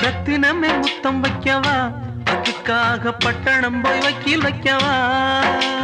ரத்தினமே முத்தம் வைக்கவா அதுக்காக பட்டணம் போய் வக்கீல் வைக்கவா